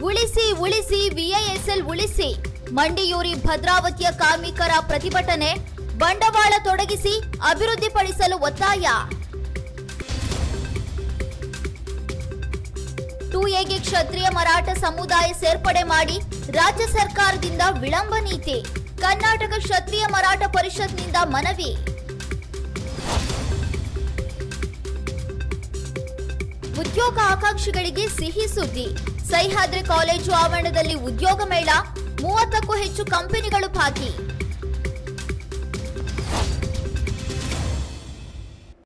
ಉಳಿಸಿ ಉಳಿಸಿ ವಿಐಎಸ್ಎಲ್ ಉಳಿಸಿ ಮಂಡಿಯೂರಿ ಭದ್ರಾವತಿಯ ಕಾರ್ಮಿಕರ ಪ್ರತಿಭಟನೆ ಬಂಡವಾಳ ತೊಡಗಿಸಿ ಅಭಿವೃದ್ಧಿಪಡಿಸಲು ಒತ್ತಾಯ ಟೂ ಎಗೆ ಕ್ಷತ್ರಿಯ ಮರಾಠ ಸಮುದಾಯ ಸೇರ್ಪಡೆ ಮಾಡಿ ರಾಜ್ಯ ಸರ್ಕಾರದಿಂದ ವಿಳಂಬ ನೀತಿ ಕರ್ನಾಟಕ ಕ್ಷತ್ರಿಯ ಮರಾಠ ಪರಿಷತ್ನಿಂದ ಮನವಿ ಉದ್ಯೋಗ ಆಕಾಂಕ್ಷಿಗಳಿಗೆ ಸಿಹಿ ಸುದ್ದಿ ಸಹ್ಯಾದ್ರಿ ಕಾಲೇಜು ಆವರಣದಲ್ಲಿ ಉದ್ಯೋಗ ಮೇಳ ಮೂವತ್ತಕ್ಕೂ ಹೆಚ್ಚು ಕಂಪನಿಗಳು ಭಾಗಿ